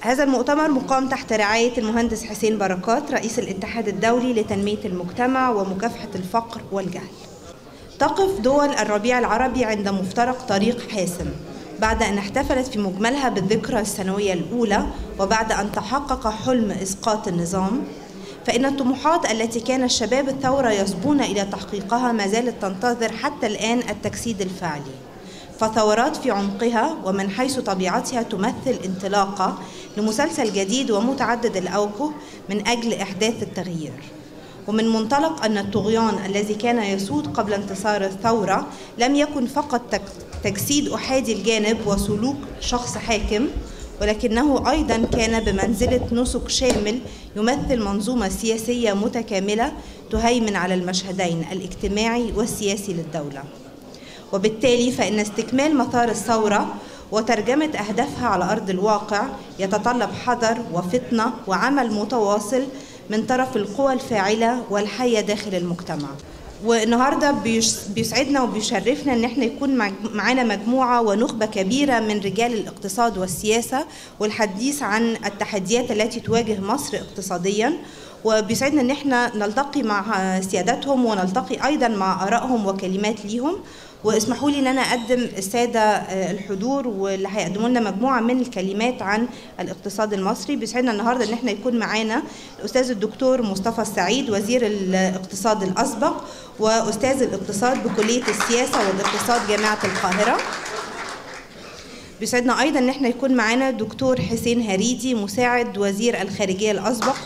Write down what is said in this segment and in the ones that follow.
هذا المؤتمر مقام تحت رعاية المهندس حسين بركات رئيس الاتحاد الدولي لتنمية المجتمع ومكافحة الفقر والجهل تقف دول الربيع العربي عند مفترق طريق حاسم بعد أن احتفلت في مجملها بالذكرى السنوية الأولى وبعد أن تحقق حلم إسقاط النظام فإن الطموحات التي كان الشباب الثورة يصبون إلى تحقيقها ما زالت تنتظر حتى الآن التجسيد الفعلي فثورات في عمقها ومن حيث طبيعتها تمثل انطلاقة لمسلسل جديد ومتعدد الأوجه من أجل إحداث التغيير ومن منطلق أن الطغيان الذي كان يسود قبل انتصار الثورة لم يكن فقط تجسيد أحادي الجانب وسلوك شخص حاكم ولكنه أيضا كان بمنزلة نسك شامل يمثل منظومة سياسية متكاملة تهيمن على المشهدين الاجتماعي والسياسي للدولة وبالتالي فإن استكمال مسار الثورة وترجمة أهدافها على أرض الواقع يتطلب حذر وفطنة وعمل متواصل من طرف القوى الفاعلة والحية داخل المجتمع والنهارده بيسعدنا وبيشرفنا ان احنا يكون معانا مجموعه ونخبه كبيره من رجال الاقتصاد والسياسه والحديث عن التحديات التي تواجه مصر اقتصاديا وبيسعدنا ان احنا نلتقي مع سيادتهم ونلتقي ايضا مع ارائهم وكلمات ليهم واسمحوا لي ان انا اقدم الساده الحضور واللي هيقدموا لنا مجموعه من الكلمات عن الاقتصاد المصري بيسعدنا النهارده ان احنا يكون معانا الاستاذ الدكتور مصطفى السعيد وزير الاقتصاد الاسبق واستاذ الاقتصاد بكليه السياسه والاقتصاد جامعه القاهره بيسعدنا ايضا ان احنا يكون معانا دكتور حسين هريدي مساعد وزير الخارجيه الاسبق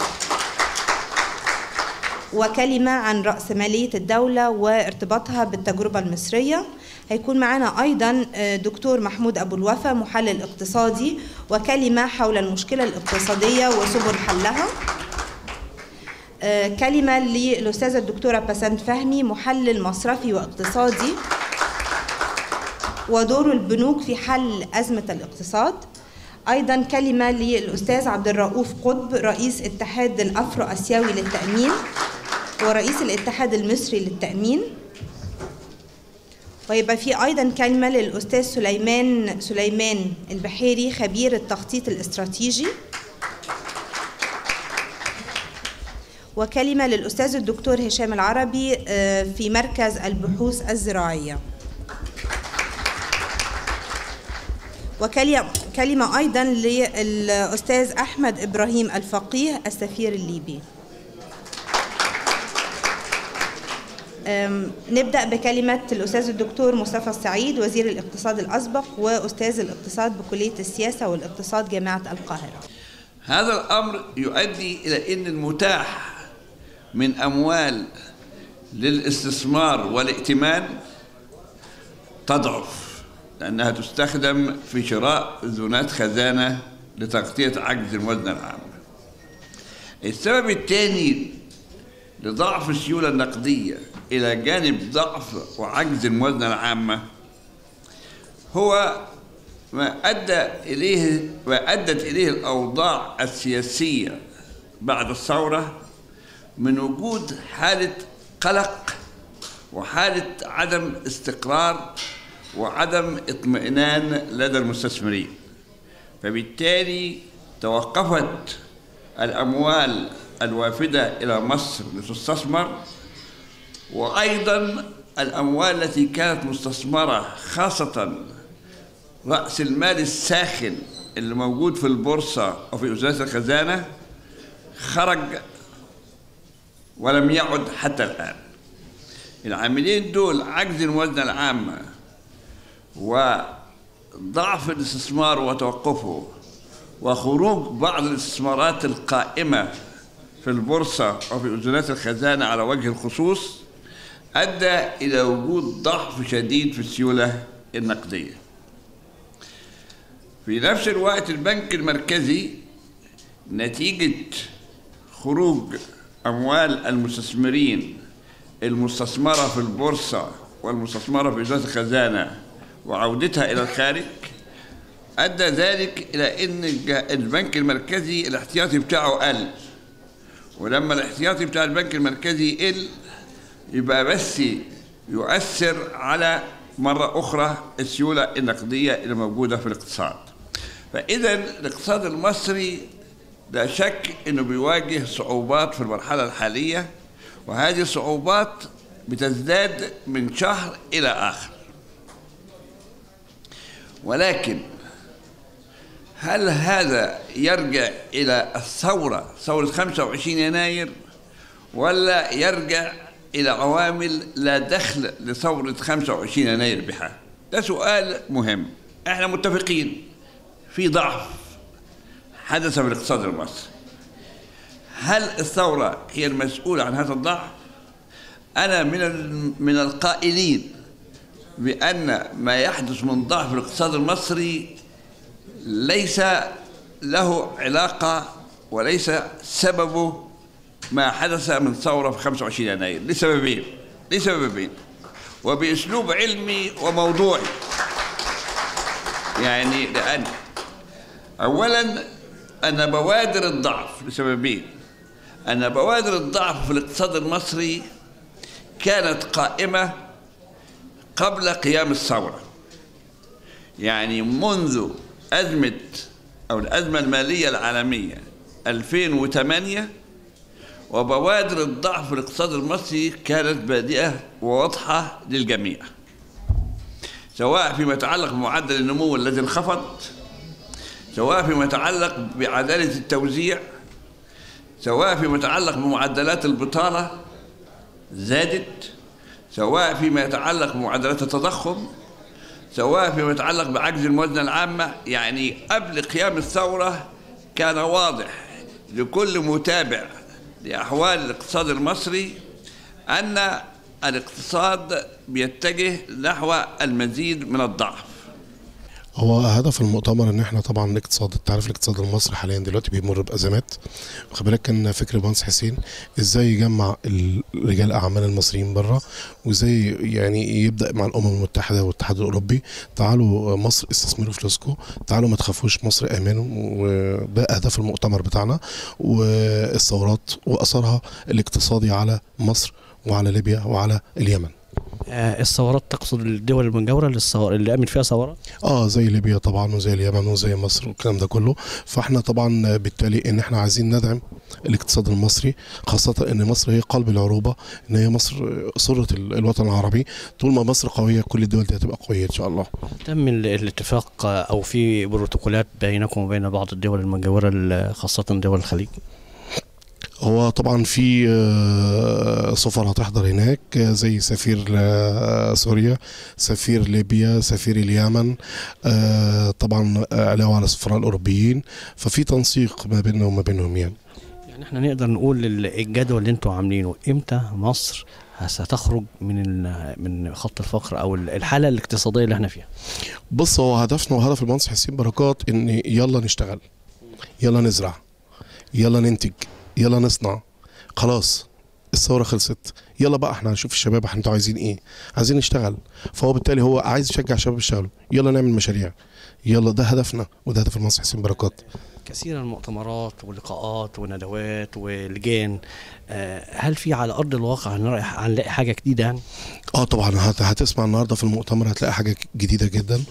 وكلمة عن رأسمالية الدولة وارتباطها بالتجربة المصرية هيكون معنا أيضا دكتور محمود أبو الوفا محلل اقتصادي وكلمة حول المشكلة الاقتصادية وسبل حلها كلمة للأستاذة الدكتورة بسنت فهمي محلل مصرفي واقتصادي ودور البنوك في حل أزمة الاقتصاد أيضا كلمة للأستاذ عبد الرؤوف قطب رئيس اتحاد الأفرو أسيوي للتأمين ورئيس الاتحاد المصري للتأمين ويبقى في أيضا كلمة للأستاذ سليمان سليمان البحيري خبير التخطيط الاستراتيجي وكلمة للأستاذ الدكتور هشام العربي في مركز البحوث الزراعية وكلمة كلمة أيضا للأستاذ أحمد إبراهيم الفقيه السفير الليبي نبدأ بكلمة الأستاذ الدكتور مصطفى السعيد وزير الاقتصاد الأسبق وأستاذ الاقتصاد بكلية السياسة والاقتصاد جامعة القاهرة هذا الأمر يؤدي إلى أن المتاح من أموال للاستثمار والائتمان تضعف لأنها تستخدم في شراء ذونات خزانة لتغطية عجز الموازنة العامة السبب الثاني لضعف السيولة النقدية إلى جانب ضعف وعجز الموازنة العامة هو ما أدى إليه ما أدت إليه الأوضاع السياسية بعد الثورة من وجود حالة قلق وحالة عدم استقرار وعدم اطمئنان لدى المستثمرين فبالتالي توقفت الأموال الوافدة إلى مصر لتستثمر وأيضا الأموال التي كانت مستثمرة خاصة رأس المال الساخن اللي موجود في البورصة أو في وزارة الخزانة خرج ولم يعد حتى الآن العاملين دول عجز الموازنة العامة وضعف الاستثمار وتوقفه وخروج بعض الاستثمارات القائمة في البورصة وفي وزارات الخزانة على وجه الخصوص أدى إلى وجود ضعف شديد في السيولة النقدية في نفس الوقت البنك المركزي نتيجة خروج أموال المستثمرين المستثمرة في البورصة والمستثمرة في وزارة الخزانة وعودتها إلى الخارج أدى ذلك إلى أن البنك المركزي الاحتياطي بتاعه قل ولما الاحتياطي بتاع البنك المركزي يقل يبقى بس يؤثر على مرة أخرى السيولة النقدية اللي موجودة في الاقتصاد فإذا الاقتصاد المصري لا شك أنه بيواجه صعوبات في المرحلة الحالية وهذه الصعوبات بتزداد من شهر إلى آخر ولكن هل هذا يرجع إلى الثورة ثورة 25 يناير ولا يرجع إلى عوامل لا دخل لثورة 25 يناير بها ده سؤال مهم احنا متفقين في ضعف حدث في الاقتصاد المصري هل الثورة هي المسؤولة عن هذا الضعف؟ أنا من من القائلين بأن ما يحدث من ضعف في الاقتصاد المصري ليس له علاقة وليس سببه ما حدث من ثورة في 25 يناير لسببين لسببين وبأسلوب علمي وموضوعي يعني لأن أولا أن بوادر الضعف لسببين أن بوادر الضعف في الاقتصاد المصري كانت قائمة قبل قيام الثورة يعني منذ أزمة أو الأزمة المالية العالمية 2008 وبوادر الضعف في الاقتصاد المصري كانت بادئة وواضحة للجميع سواء فيما يتعلق بمعدل النمو الذي انخفض سواء فيما يتعلق بعدالة التوزيع سواء فيما يتعلق بمعدلات البطالة زادت سواء فيما يتعلق بمعدلات التضخم سواء فيما يتعلق بعجز الموازنة العامة يعني قبل قيام الثورة كان واضح لكل متابع لأحوال الاقتصاد المصري أن الاقتصاد بيتجه نحو المزيد من الضعف هو هدف المؤتمر ان احنا طبعا الاقتصاد انت عارف الاقتصاد المصري حاليا دلوقتي بيمر بازمات واخد بالك كان فكر المهندس حسين ازاي يجمع ال- رجال الاعمال المصريين بره وازاي يعني يبدا مع الامم المتحده والاتحاد الاوروبي تعالوا مصر استثمروا فلوسكم تعالوا ما تخافوش مصر امان وده اهداف المؤتمر بتاعنا والثورات واثرها الاقتصادي على مصر وعلى ليبيا وعلى اليمن آه، الثورات تقصد الدول المجاورة للثور اللي قامت فيها ثورات اه زي ليبيا طبعا وزي اليمن وزي مصر والكلام ده كله فاحنا طبعا بالتالي ان احنا عايزين ندعم الاقتصاد المصري خاصة ان مصر هي قلب العروبة ان هي مصر سرة ال- الوطن العربي طول ما مصر قوية كل الدول دي هتبقى قوية ان شاء الله تم ال- الاتفاق آه، أو في بروتوكولات بينكم وبين بعض الدول المجاورة ال- خاصة دول الخليج هو طبعا في آه، سفر هتحضر هناك آه، زي سفير آه، سوريا سفير ليبيا سفير اليمن آه، طبعا آه، علاوة على السفراء الأوروبيين ففي تنسيق ما بيننا وما بينهم يعني يعني احنا نقدر نقول ال- الجدول اللي انتوا عاملينه امتى مصر ستخرج من ال- من خط الفقر او ال- الحاله الاقتصاديه اللي احنا فيها بص هو هدفنا وهدف المهندس حسين بركات ان يلا نشتغل يلا نزرع يلا ننتج يلا نصنع خلاص الثوره خلصت يلا بقى احنا هنشوف الشباب احنا انتوا عايزين ايه عايزين نشتغل فهو بالتالي هو عايز يشجع الشباب يشتغلوا يلا نعمل مشاريع يلا ده هدفنا وده هدف المهندس حسين بركات كثيرا المؤتمرات ولقاءات وندوات ولجان آه، هل في على ارض الواقع هنلاقي هنلاقي حاجه جديده يعني اه طبعا هت- هتسمع النهارده في المؤتمر هتلاقي حاجه جديده جدا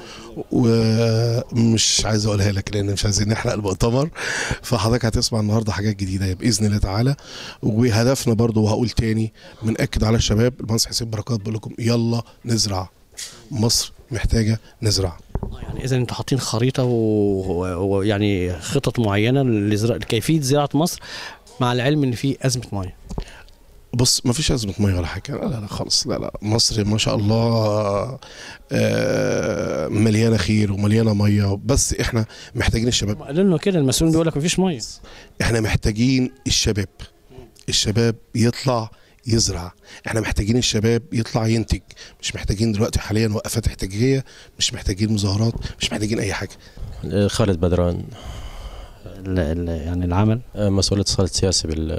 ومش عايز اقولها لك لان مش عايزين نحرق المؤتمر فحضرتك هتسمع النهارده حاجات جديده باذن الله تعالى وهدفنا برضو وهقول تاني بنأكد على الشباب المهندس حسين بركات بقول لكم يلا نزرع مصر محتاجه نزرع آه، يعني اذا انتوا حاطين خريطه و- و- ويعني خطط معينه لزراعة لكيفيه زراعه مصر مع العلم ان في ازمه ميه بص ما فيش ازمه ميه ولا حاجه لا لا, لا خالص لا لا مصر ما شاء الله آه، مليانه خير ومليانه ميه بس احنا محتاجين الشباب قالوا لنا كده المسؤول بيقول لك مفيش ميه احنا محتاجين الشباب الشباب يطلع يزرع احنا محتاجين الشباب يطلع ينتج مش محتاجين دلوقتي حاليا وقفات احتجاجيه مش محتاجين مظاهرات مش محتاجين اي حاجه خالد بدران ال- ال- يعني العمل مسؤول الاتصال السياسي بال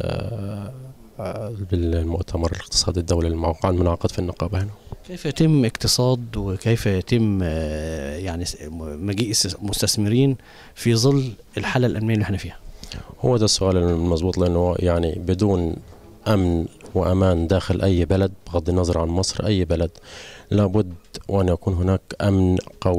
بالمؤتمر الاقتصادي الدولي الموقع المنعقد في النقابة هنا كيف يتم اقتصاد وكيف يتم آه، يعني س- مجيء الس- مستثمرين في ظل الحاله الامنيه اللي احنا فيها هو ده السؤال المضبوط لأنه يعني بدون أمن وأمان داخل أي بلد بغض النظر عن مصر أي بلد لابد وأن يكون هناك أمن قوي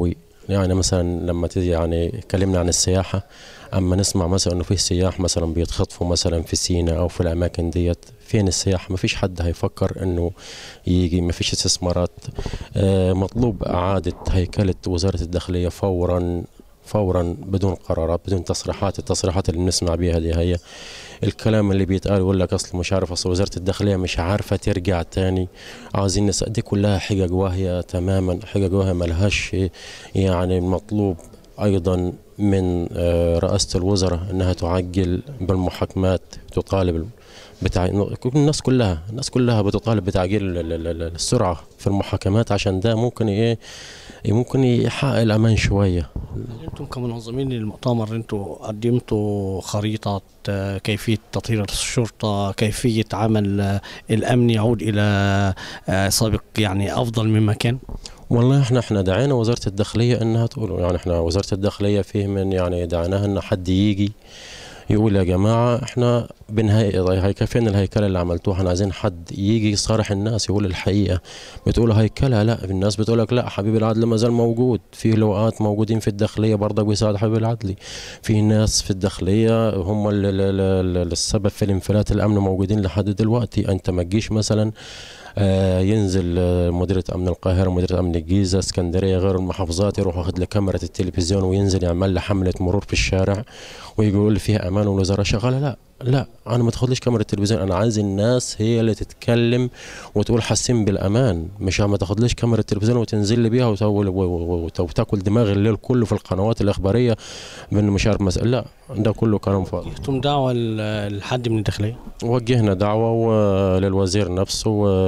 يعني مثلا لما تيجي يعني اتكلمنا عن السياحة اما نسمع مثلا انه في سياح مثلا بيتخطفوا مثلا في سينا او في الاماكن ديت فين السياح ما فيش حد هيفكر انه يجي ما فيش استثمارات آه، مطلوب اعادة هيكلة وزارة الداخلية فورا فورا بدون قرارات بدون تصريحات التصريحات اللي بنسمع بيها دي هي الكلام اللي بيتقال يقول لك اصل مش عارف اصل وزاره الداخليه مش عارفه ترجع تاني عاوزين نس دي كلها حجج واهيه تماما حجج واهيه ملهاش يعني مطلوب ايضا من آه، رئاسه الوزراء انها تعجل بالمحاكمات تطالب بتاع الناس كلها الناس كلها بتطالب بتعجيل ال- ال- ال- السرعه في المحاكمات عشان ده ممكن ايه ممكن يحقق الامان شويه انتم كمنظمين للمؤتمر انتم قدمتوا خريطة آه، كيفية تطهير الشرطة كيفية عمل آه، الأمن يعود إلى آه، سابق يعني أفضل مما كان والله احنا احنا دعينا وزاره الداخليه انها تقول يعني احنا وزاره الداخليه فيه من يعني دعيناها ان حد يجي يقول يا جماعه احنا بنهي هيكفينا الهيكله اللي عملتوها احنا عايزين حد يجي يصارح الناس يقول الحقيقه بتقولوا هيكله لا الناس بتقول لك لا حبيب العدل ما زال موجود في لواءات موجودين في الداخليه برضك بيساعد حبيب العدلي في ناس في الداخليه هم اللي- اللي اللي- اللي السبب في الانفلات الامن موجودين لحد دلوقتي انت ما تجيش مثلا آه، ينزل آه، مديرية أمن القاهرة مديرية أمن الجيزة اسكندرية غير المحافظات يروح واخد له كاميرا التلفزيون وينزل يعمل له حملة مرور في الشارع ويجي يقول لي فيها أمان والوزارة شغالة لا لا أنا ما تاخدليش كاميرا التلفزيون أنا عايز الناس هي اللي تتكلم وتقول حاسين بالأمان مش ما تاخدليش كاميرا التلفزيون وتنزل لي بيها وتول- و- و- وت- وتاكل دماغ الليل كله في القنوات الإخبارية بأنه مش عارف مسألة لا ده كله كلام فاضي انتم دعوة ل- لحد من الداخلية وجهنا دعوة و- للوزير نفسه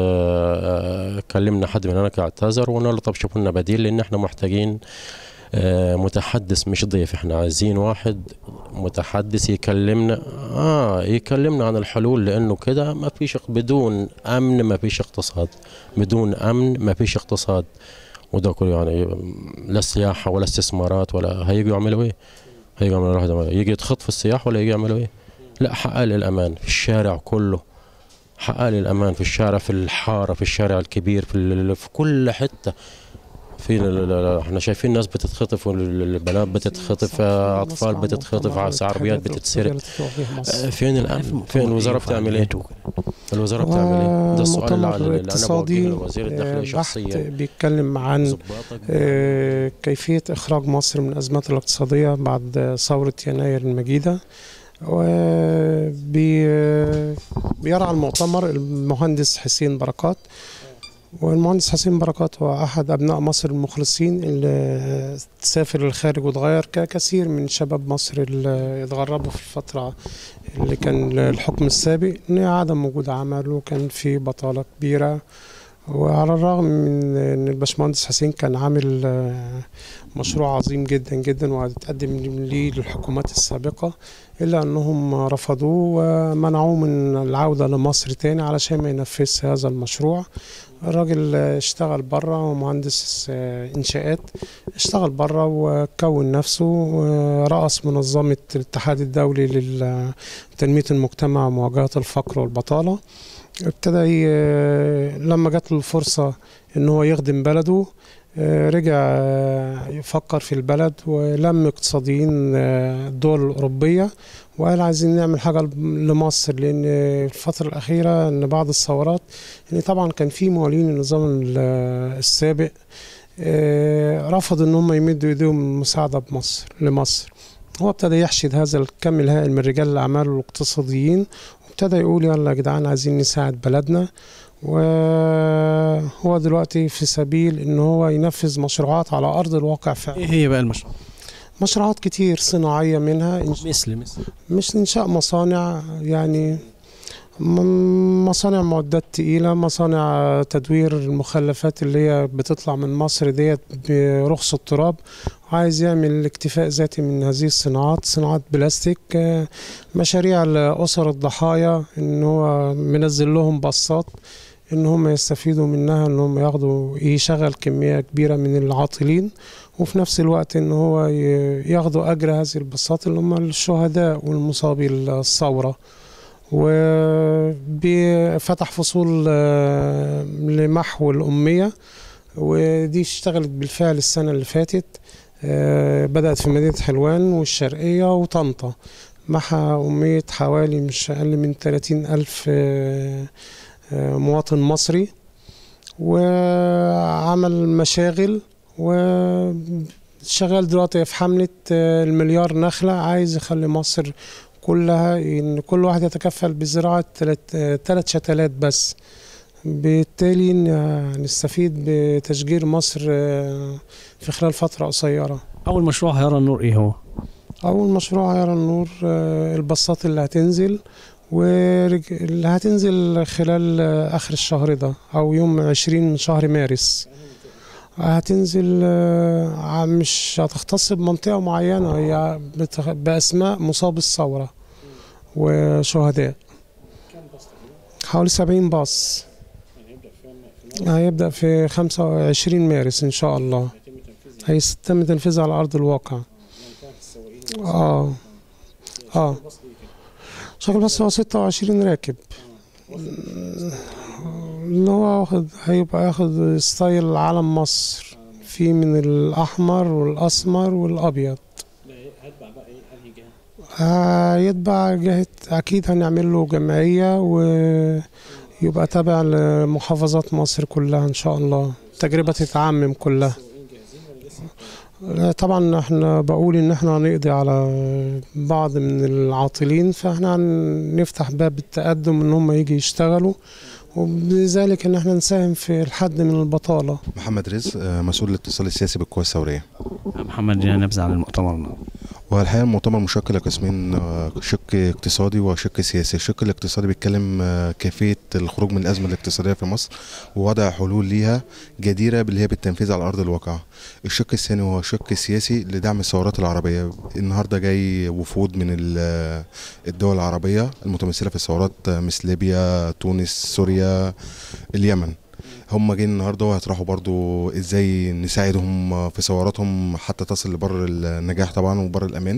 وكلمنا حد من هناك اعتذر وقلنا له طب شوفوا لنا بديل لأن احنا محتاجين آه، متحدث مش ضيف احنا عايزين واحد متحدث يكلمنا اه يكلمنا عن الحلول لانه كده ما فيش بدون امن ما فيش اقتصاد بدون امن ما فيش اقتصاد وده كله يعني لا سياحه ولا استثمارات ولا هيجوا يعملوا ايه؟ هيجوا يعملوا واحد يجي يتخطف السياح ولا يجي يعملوا ايه؟ لا حقق لي الامان في الشارع كله حقق لي الامان في الشارع في الحاره في الشارع الكبير في ال- في كل حته في ال- ال- احنا شايفين ناس بتتخطف والبنات بتتخطف اطفال بتتخطف ع- عربيات بتتسرق آه، فين الامن فين الوزاره بتعمل ايه الوزاره بتعمل ايه ده السؤال اللي, مؤتمر اللي انا اقتصادي بوجهه لوزير الداخليه آه، بحث شخصيا بيتكلم عن ظباطك آه، كيفية إخراج مصر من الأزمات الاقتصادية بعد ثورة يناير المجيدة وبيرعى المؤتمر المهندس حسين بركات والمهندس حسين بركات هو أحد أبناء مصر المخلصين اللي سافر للخارج وتغير ككثير من شباب مصر اللي اتغربوا في الفترة اللي كان الحكم السابق إن عدم وجود عمل وكان في بطالة كبيرة وعلى الرغم من ان الباشمهندس حسين كان عامل آه، مشروع عظيم جدا جدا وهتقدم ليه للحكومات السابقة إلا أنهم رفضوه ومنعوه من العودة لمصر تاني علشان ما ينفذش هذا المشروع الراجل آه، اشتغل بره ومهندس آه، إنشاءات اشتغل بره وكون نفسه ورأس منظمة الاتحاد الدولي لتنمية المجتمع ومواجهة الفقر والبطالة ابتدى ي- لما جات له الفرصة ان هو يخدم بلده آه، رجع آه، يفكر في البلد ولم اقتصاديين آه، الدول الأوروبية وقال عايزين نعمل حاجة لمصر لأن الفترة الأخيرة إن بعد الثورات إن طبعا كان في موالين النظام ال- السابق آه، رفض إن هم يمدوا إيديهم مساعدة بمصر لمصر هو ابتدى يحشد هذا الكم الهائل من رجال الأعمال والاقتصاديين وابتدى يقول يلا يا جدعان عايزين نساعد بلدنا وهو دلوقتي في سبيل ان هو ينفذ مشروعات على ارض الواقع فعلا ايه هي بقى المشروع مشروعات كتير صناعيه منها إنش- مثل مثل مش انشاء مصانع يعني م- مصانع معدات تقيلة مصانع تدوير المخلفات اللي هي بتطلع من مصر ديت برخص التراب عايز يعمل اكتفاء ذاتي من هذه الصناعات صناعات بلاستيك آه، مشاريع لأسر الضحايا ان هو منزل لهم باصات ان هم يستفيدوا منها ان هم ياخدوا يشغل كمية كبيرة من العاطلين وفي نفس الوقت ان هو ي- ياخدوا اجر هذه الباصات اللي هم الشهداء والمصابي الثورة وفتح فصول آه، لمحو الأمية ودي اشتغلت بالفعل السنة اللي فاتت آه، بدأت في مدينة حلوان والشرقية وطنطا معها أمية حوالي مش أقل من 30 ألف آه، آه، مواطن مصري وعمل مشاغل وشغال دلوقتي في حملة آه، المليار نخلة عايز يخلي مصر كلها إن كل واحد يتكفل بزراعة ثلاث شتلات بس بالتالي ن- نستفيد بتشجير مصر آه، في خلال فترة قصيرة اول مشروع هيرى النور ايه هو أول مشروع هيرى النور آه، الباصات اللي هتنزل واللي هتنزل خلال آه، آخر الشهر ده أو يوم 20 من شهر مارس هتنزل آه، ع- مش هتختص بمنطقة معينة هي بتخ- بأسماء مصاب الثورة وشهداء حوالي 70 باص هيبدأ في 25 مارس إن شاء الله هيتم تنفيذها على أرض الواقع اه اه شكل بس هو 26 راكب اللي هو واخد هيبقى ياخد ستايل علم مصر في من الأحمر والأسمر والأبيض هيتبع جهة أكيد هنعمل له جمعية ويبقى تابع لمحافظات مصر كلها إن شاء الله تجربة تتعمم كلها لا، طبعا احنا بقول ان احنا هنقضي على بعض من العاطلين فاحنا هنفتح باب التقدم ان هم يجي يشتغلوا وبذلك ان احنا نساهم في الحد من البطالة محمد رزق آه، مسؤول الاتصال السياسي بالقوى الثوريه محمد جانا نبذة عن المؤتمر والحقيقه المؤتمر مشكل لقسمين آه، شق اقتصادي وشق سياسي الشق الاقتصادي بيتكلم آه، كيفيه الخروج من الازمه الاقتصاديه في مصر ووضع حلول ليها جديره باللي هي بالتنفيذ على ارض الواقع الشق الثاني هو شق سياسي لدعم الثورات العربيه النهارده جاي وفود من ال- الدول العربيه المتمثله في الثورات آه، مثل ليبيا تونس سوريا اليمن هم جايين النهارده وهيطرحوا برضو ازاي نساعدهم في ثوراتهم حتى تصل لبر النجاح طبعا وبر الامان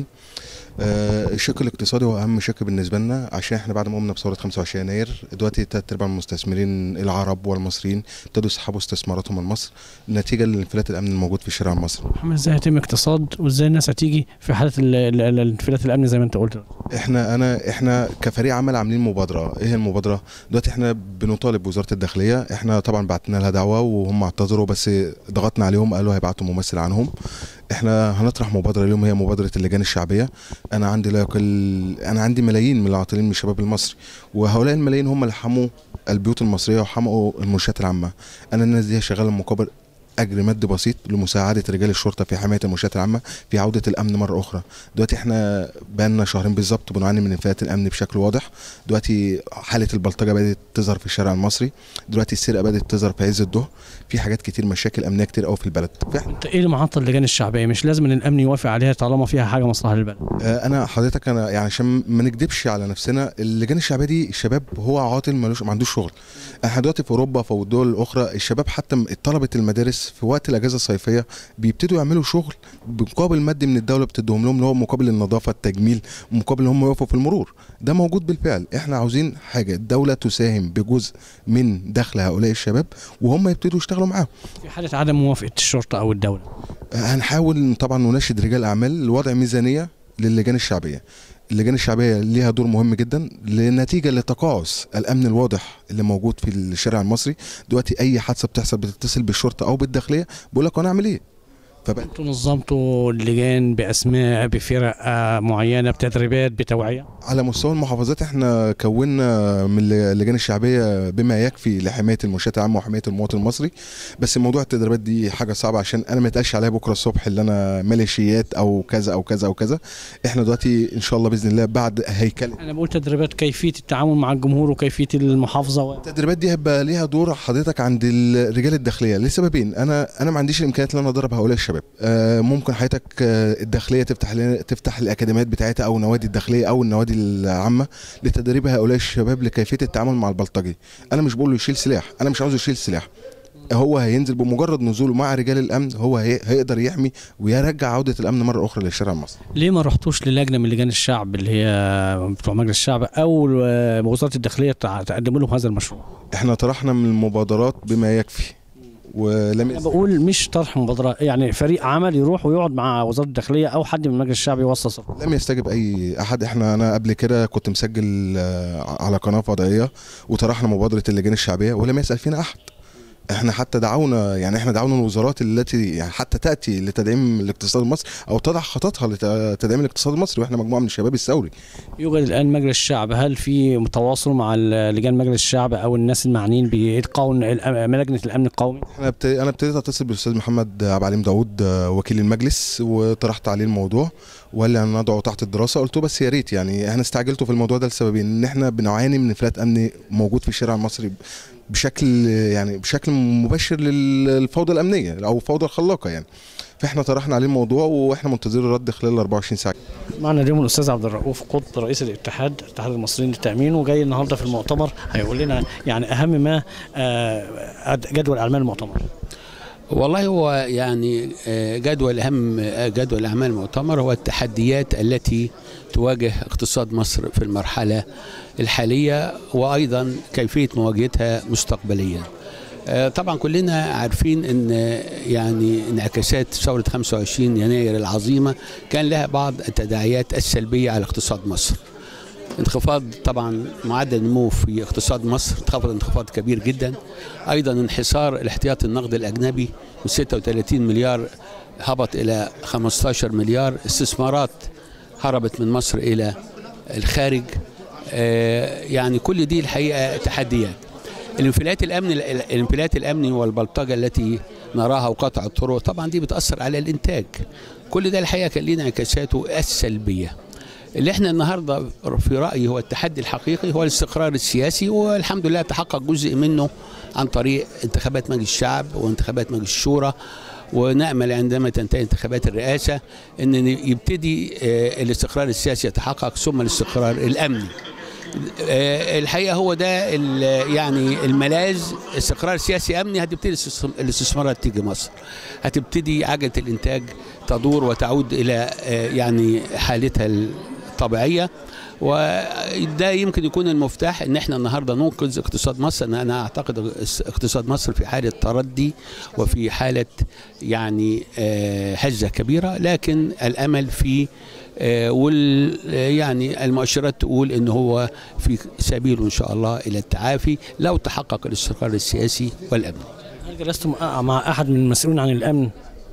آه، الشق الاقتصادي هو اهم شق بالنسبه لنا عشان احنا بعد ما قمنا بثوره 25 يناير دلوقتي تلات ارباع المستثمرين العرب والمصريين ابتدوا يسحبوا استثماراتهم من مصر نتيجه لانفلات الامن الموجود في الشارع المصري محمد ازاي هيتم اقتصاد وازاي الناس هتيجي في حاله ال- ال- ال- الانفلات الامني زي ما انت قلت احنا انا احنا كفريق عمل عاملين مبادره ايه المبادره دلوقتي احنا بنطالب بوزاره الداخليه احنا طبعا بعتنا لها دعوه وهم اعتذروا بس ضغطنا عليهم قالوا هيبعتوا ممثل عنهم احنا هنطرح مبادره اليوم هي مبادره اللجان الشعبيه انا عندي لا يقل انا عندي ملايين من العاطلين من الشباب المصري وهؤلاء الملايين هم اللي حموا البيوت المصريه وحموا المنشات العامه انا الناس دي شغاله مقابل اجر مادي بسيط لمساعده رجال الشرطه في حمايه المنشات العامه في عوده الامن مره اخرى دلوقتي احنا بقالنا شهرين بالظبط بنعاني من انفلات الامن بشكل واضح دلوقتي حاله البلطجه بدات تظهر في الشارع المصري دلوقتي السرقه بدات تظهر في عز الظهر في حاجات كتير مشاكل امنيه كتير قوي في البلد فاحنا انت ايه اللي معطل اللجان الشعبيه مش لازم ان الامن يوافق عليها طالما فيها حاجه مصلحه للبلد آه، انا حضرتك انا يعني عشان ما نكدبش على نفسنا اللجان الشعبيه دي الشباب هو عاطل ملوش ما عندوش شغل احنا دلوقتي في اوروبا في الدول الاخرى الشباب حتى م- طلبه المدارس في وقت الاجازه الصيفيه بيبتدوا يعملوا شغل بمقابل مادي من الدوله بتديهم لهم اللي هو مقابل النظافه التجميل مقابل ان هم يقفوا في المرور ده موجود بالفعل احنا عاوزين حاجه الدوله تساهم بجزء من دخل هؤلاء الشباب وهم يبتدوا يشتغلوا معاهم في حاله عدم موافقه الشرطه او الدوله هنحاول طبعا نناشد رجال اعمال لوضع ميزانيه للجان الشعبيه اللجان الشعبيه ليها دور مهم جدا لنتيجه لتقاعس الامن الواضح اللي موجود في الشارع المصري دلوقتي اي حادثه بتحصل بتتصل بالشرطه او بالداخليه بيقول لك انا اعمل ايه فبقى انتوا نظمتوا اللجان باسماء بفرق آه، معينه بتدريبات بتوعيه على مستوى المحافظات احنا كونا من اللجان الشعبيه بما يكفي لحمايه المنشات العامه وحمايه المواطن المصري بس موضوع التدريبات دي حاجه صعبه عشان انا ما يتقالش عليا بكره الصبح اللي انا ميليشيات او كذا او كذا او كذا احنا دلوقتي ان شاء الله باذن الله بعد هيكل انا بقول تدريبات كيفيه التعامل مع الجمهور وكيفيه المحافظه و... التدريبات دي هيبقى ليها دور حضرتك عند الرجال الداخليه لسببين انا انا ما عنديش الامكانيات ان انا ادرب هؤلاء الشباب آه، ممكن حضرتك آه، الداخليه تفتح لنا تفتح الاكاديميات بتاعتها او نوادي الداخليه او النوادي العامه لتدريب هؤلاء الشباب لكيفيه التعامل مع البلطجي انا مش بقول له يشيل سلاح انا مش عاوزه يشيل سلاح هو هينزل بمجرد نزوله مع رجال الامن هو هي- هيقدر يحمي ويرجع عوده الامن مره اخرى للشارع المصري ليه ما رحتوش للجنه من لجان الشعب اللي هي بتوع مجلس الشعب او آه، وزاره الداخليه تع- تقدموا لهم هذا المشروع احنا طرحنا من المبادرات بما يكفي ولم انا بقول مش طرح مبادره يعني فريق عمل يروح ويقعد مع وزاره الداخليه او حد من المجلس الشعبي يوصل صفحه لم يستجب اي احد احنا انا قبل كده كنت مسجل آه، على قناه فضائيه وطرحنا مبادره اللجان الشعبيه ولم يسال فينا احد احنا حتى دعونا يعني احنا دعونا الوزارات التي يعني حتى تاتي لتدعيم الاقتصاد المصري او تضع خططها لتدعيم الاقتصاد المصري واحنا مجموعه من الشباب الثوري يوجد الان مجلس الشعب هل في تواصل مع ال- لجان مجلس الشعب او الناس المعنيين بقون لجنه الامن القومي احنا بت... انا ابتديت اتصل بالاستاذ محمد عبد العليم داوود آه، وكيل المجلس وطرحت عليه الموضوع وقال لي انا ندعو تحت الدراسه قلت له بس يا ريت يعني احنا استعجلتوا في الموضوع ده لسببين ان احنا بنعاني من انفلات امني موجود في الشارع المصري بشكل يعني بشكل مباشر للفوضى الامنيه او الفوضى الخلاقه يعني فاحنا طرحنا عليه الموضوع واحنا منتظرين الرد خلال 24 ساعه معنا اليوم الاستاذ عبد الرؤوف قط رئيس الاتحاد اتحاد المصريين للتامين وجاي النهارده في المؤتمر هيقول لنا يعني اهم ما آه، جدول اعمال المؤتمر والله هو يعني آه، جدول اهم آه، جدول اعمال المؤتمر هو التحديات التي تواجه اقتصاد مصر في المرحله الحاليه وايضا كيفيه مواجهتها مستقبليا. آه، طبعا كلنا عارفين ان آه، يعني انعكاسات ثوره 25 يناير العظيمه كان لها بعض التداعيات السلبيه على اقتصاد مصر. انخفاض طبعا معدل النمو في اقتصاد مصر انخفض انخفاض كبير جدا ايضا انحسار الاحتياطي النقد الاجنبي من 36 مليار هبط الى 15 مليار استثمارات هربت من مصر الى الخارج آه، يعني كل دي الحقيقه تحديات الانفلات الامن الانفلات الامني والبلطجه التي نراها وقطع الطرق طبعا دي بتاثر على الانتاج كل ده الحقيقه كان ليه انعكاساته السلبيه اللي احنا النهارده في رايي هو التحدي الحقيقي هو الاستقرار السياسي والحمد لله تحقق جزء منه عن طريق انتخابات مجلس الشعب وانتخابات مجلس الشورى ونامل عندما تنتهي انتخابات الرئاسه ان يبتدي آه، الاستقرار السياسي يتحقق ثم الاستقرار الامني آه، الحقيقه هو ده ال- يعني الملاذ استقرار سياسي امني هتبتدي الاستثم- الاستثمارات تيجي مصر هتبتدي عجله الانتاج تدور وتعود الى آه، يعني حالتها الطبيعيه وده يمكن يكون المفتاح ان احنا النهارده ننقذ اقتصاد مصر ان انا اعتقد اقتصاد مصر في حاله تردي وفي حاله يعني آه، هزه كبيره لكن الامل في آه، وال آه، يعني المؤشرات تقول ان هو في سبيله ان شاء الله الى التعافي لو تحقق الاستقرار السياسي والامني. هل جلستم مع احد من المسؤولين عن الامن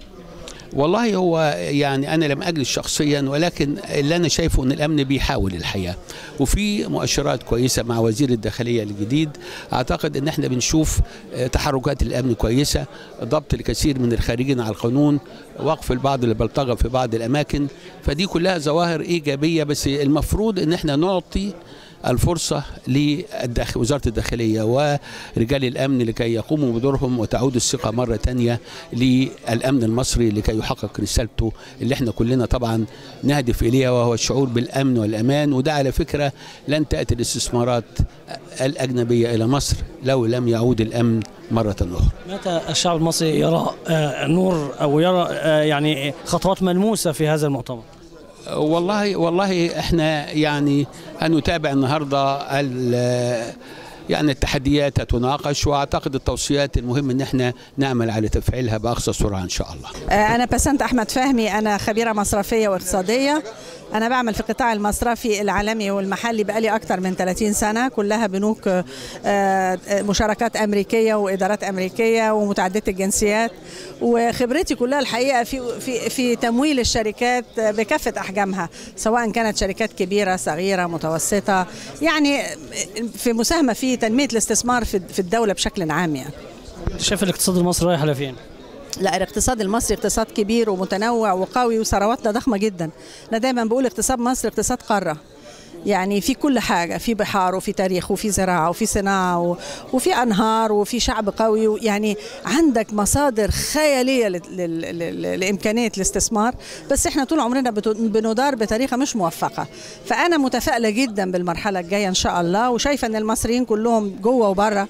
والله هو يعني انا لم اجلس شخصيا ولكن اللي انا شايفه ان الامن بيحاول الحقيقه وفي مؤشرات كويسه مع وزير الداخليه الجديد اعتقد ان احنا بنشوف آه، تحركات الامن كويسه ضبط الكثير من الخارجين على القانون وقف البعض البلطجه في بعض الاماكن فدي كلها ظواهر ايجابيه بس المفروض ان احنا نعطي الفرصة لوزارة الداخلية ورجال الأمن لكي يقوموا بدورهم وتعود الثقة مرة تانية للأمن المصري لكي يحقق رسالته اللي احنا كلنا طبعا نهدف إليها وهو الشعور بالأمن والأمان وده على فكرة لن تأتي الاستثمارات الأجنبية إلى مصر لو لم يعود الأمن مرة أخرى متى الشعب المصري يرى آه، نور او يرى آه، يعني خطوات ملموسه في هذا المؤتمر والله والله احنا يعني هنتابع النهارده ال- يعني التحديات تناقش واعتقد التوصيات المهم ان احنا نعمل على تفعيلها باقصى سرعه ان شاء الله. أنا بسنت أحمد فهمي أنا خبيرة مصرفية واقتصادية أنا بعمل في القطاع المصرفي العالمي والمحلي بقالي أكتر من 30 سنة كلها بنوك آه، آه، مشاركات أمريكية وإدارات أمريكية ومتعددة الجنسيات وخبرتي كلها الحقيقة في في في تمويل الشركات بكافة أحجامها سواء كانت شركات كبيرة صغيرة متوسطة يعني في مساهمة في تنمية الاستثمار في في الدولة بشكل عام يعني شايف الاقتصاد المصري رايح على فين؟ لا الاقتصاد المصري اقتصاد كبير ومتنوع وقوي وثرواتنا ضخمه جدا انا دايما بقول اقتصاد مصر اقتصاد قاره يعني في كل حاجة في بحار وفي تاريخ وفي زراعة وفي صناعة و- وفي أنهار وفي شعب قوي يعني عندك مصادر خيالية لل- لل- لل- لإمكانية الاستثمار بس إحنا طول عمرنا بت- بندار بطريقة مش موفقة فأنا متفائلة جدا بالمرحلة الجاية إن شاء الله وشايفة أن المصريين كلهم جوه وبره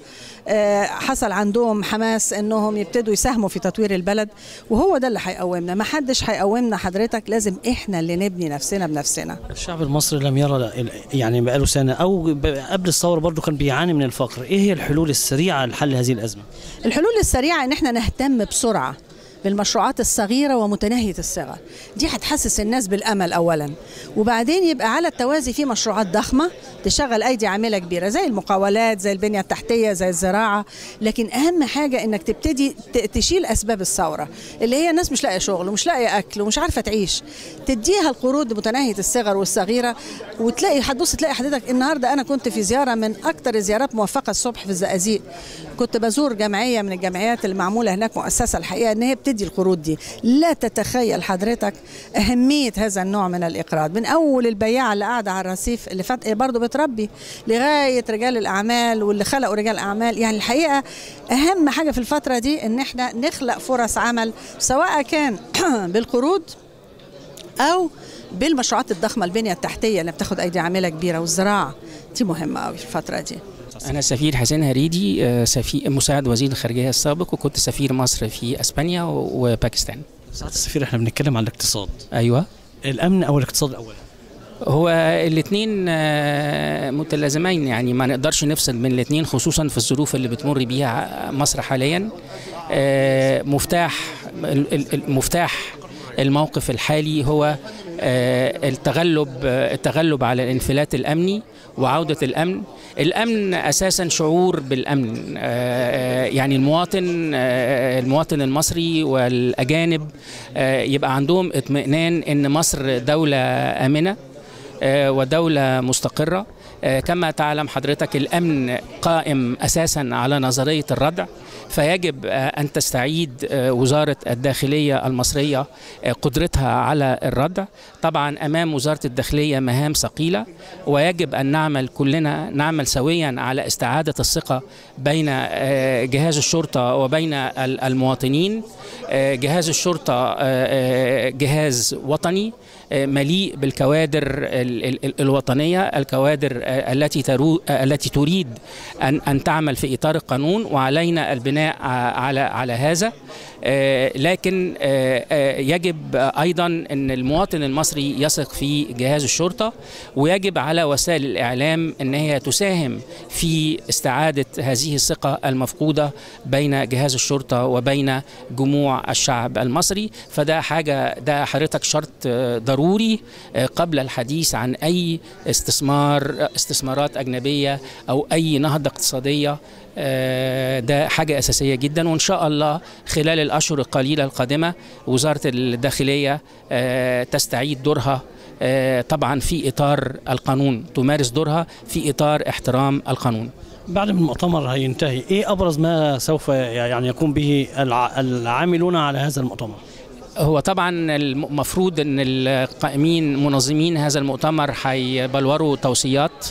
آه، حصل عندهم حماس انهم يبتدوا يساهموا في تطوير البلد وهو ده اللي هيقومنا ما حدش هيقومنا حضرتك لازم احنا اللي نبني نفسنا بنفسنا الشعب المصري لم يرى ال- يعني بقاله سنة أو ب- قبل الثورة برضو كان بيعاني من الفقر إيه هي الحلول السريعة لحل هذه الأزمة؟ الحلول السريعة ان احنا نهتم بسرعة بالمشروعات الصغيرة ومتناهية الصغر دي هتحسس الناس بالأمل أولا وبعدين يبقى على التوازي في مشروعات ضخمة تشغل أيدي عاملة كبيرة زي المقاولات زي البنية التحتية زي الزراعة لكن أهم حاجة إنك تبتدي ت- تشيل أسباب الثورة اللي هي الناس مش لاقية شغل ومش لاقية أكل ومش عارفة تعيش تديها القروض متناهية الصغر والصغيرة وتلاقي هتبص تلاقي حضرتك النهاردة أنا كنت في زيارة من أكتر الزيارات موفقة الصبح في الزقازيق كنت بزور جمعية من الجمعيات المعمولة هناك مؤسسة الحقيقة إن هي بتدي القروض دي لا تتخيل حضرتك أهمية هذا النوع من الإقراض من أول البياعة اللي قاعدة على الرصيف اللي فات برضه بتربي لغاية رجال الأعمال واللي خلقوا رجال أعمال يعني الحقيقة أهم حاجة في الفترة دي إن إحنا نخلق فرص عمل سواء كان بالقروض أو بالمشروعات الضخمة البنية التحتية اللي بتاخد أيدي عاملة كبيرة والزراعة دي مهمة قوي في الفترة دي أنا سفير حسين هريدي آه، سفير مساعد وزير الخارجية السابق وكنت سفير مصر في أسبانيا و- وباكستان سعادة السفير إحنا بنتكلم عن الاقتصاد أيوة الأمن أو الاقتصاد الأول هو الاثنين متلازمين يعني ما نقدرش نفصل بين الاثنين خصوصا في الظروف اللي بتمر بيها مصر حاليا آه، مفتاح ال- ال- المفتاح الموقف الحالي هو آه، التغلب آه، التغلب على الانفلات الامني وعوده الامن الامن اساسا شعور بالامن آه، آه، يعني المواطن آه، المواطن المصري والاجانب آه، يبقى عندهم اطمئنان ان مصر دوله امنه آه، ودولة مستقرة آه، كما تعلم حضرتك الأمن قائم أساسا على نظرية الردع فيجب آه، أن تستعيد آه، وزارة الداخلية المصرية آه، قدرتها على الردع طبعا أمام وزارة الداخلية مهام ثقيلة ويجب أن نعمل كلنا نعمل سويا على استعادة الثقة بين آه، جهاز الشرطة وبين ال- المواطنين آه، جهاز الشرطة آه، آه، جهاز وطني آه، مليء بالكوادر ال- ال- ال- الوطنية الكوادر آه، التي ترو آه، التي تريد أن أن تعمل في إطار القانون وعلينا البناء ع- على على هذا آه، لكن آه، آه، يجب أيضا أن المواطن المصري يثق في جهاز الشرطة ويجب على وسائل الإعلام أن هي تساهم في استعادة هذه الثقة المفقودة بين جهاز الشرطة وبين جموع الشعب المصري فده حاجة ده حضرتك شرط آه، ضروري آه، قبل الحديث عن أي استثمار استثمارات أجنبية أو أي نهضة اقتصادية آه، ده حاجة أساسية جدا وإن شاء الله خلال الأشهر القليلة القادمة وزارة الداخلية آه، تستعيد دورها آه، طبعا في إطار القانون تمارس دورها في إطار احترام القانون بعد ما المؤتمر هينتهي إيه أبرز ما سوف يعني يكون به الع- العاملون على هذا المؤتمر؟ هو طبعا المفروض ان القائمين منظمين هذا المؤتمر هيبلوروا توصيات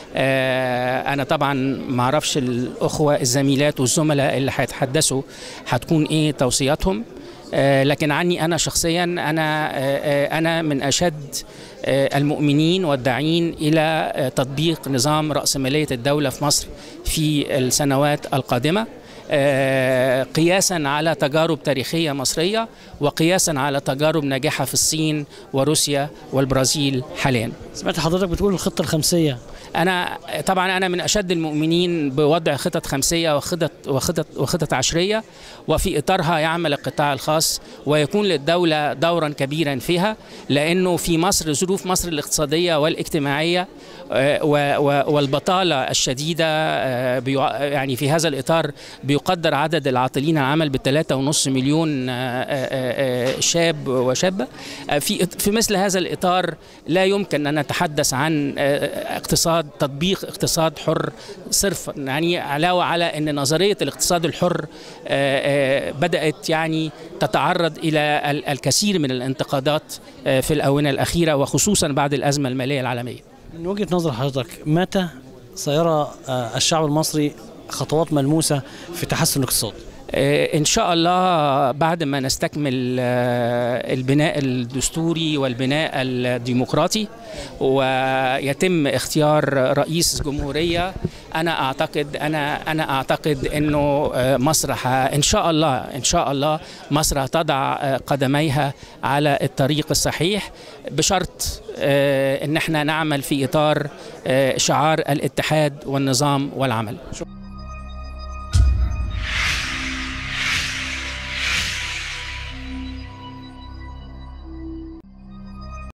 آه، انا طبعا ما اعرفش الاخوه الزميلات والزملاء اللي هيتحدثوا هتكون ايه توصياتهم آه، لكن عني انا شخصيا انا آه، آه، انا من اشد آه، المؤمنين والداعين الى آه، تطبيق نظام راسماليه الدوله في مصر في السنوات القادمه آه، قياسا على تجارب تاريخيه مصريه وقياسا على تجارب ناجحه في الصين وروسيا والبرازيل حاليا. سمعت حضرتك بتقول الخطة الخمسية انا طبعا انا من اشد المؤمنين بوضع خطط خمسيه وخطط وخطط وخطط عشريه وفي اطارها يعمل القطاع الخاص ويكون للدوله دورا كبيرا فيها لانه في مصر ظروف مصر الاقتصاديه والاجتماعيه آه، و- و- والبطاله الشديده آه، بيع- يعني في هذا الاطار بيقدر عدد العاطلين عن العمل بثلاثة ونص مليون آه، آه، آه، شاب وشابة آه، في في مثل هذا الإطار لا يمكن أن نتحدث عن آه، اقتصاد تطبيق اقتصاد حر صرف يعني علاوة على أن نظرية الاقتصاد الحر آه، آه، بدأت يعني تتعرض إلى ال- الكثير من الانتقادات آه، في الآونة الأخيرة وخصوصا بعد الأزمة المالية العالمية من وجهة نظر حضرتك متى سيرى آه، الشعب المصري خطوات ملموسة في تحسن الاقتصاد؟ آه، ان شاء الله بعد ما نستكمل آه، البناء الدستوري والبناء الديمقراطي ويتم اختيار رئيس جمهوريه انا اعتقد انا انا اعتقد انه آه، مصر ح- ان شاء الله ان شاء الله مصر هتضع آه، قدميها على الطريق الصحيح بشرط آه، ان احنا نعمل في اطار آه، شعار الاتحاد والنظام والعمل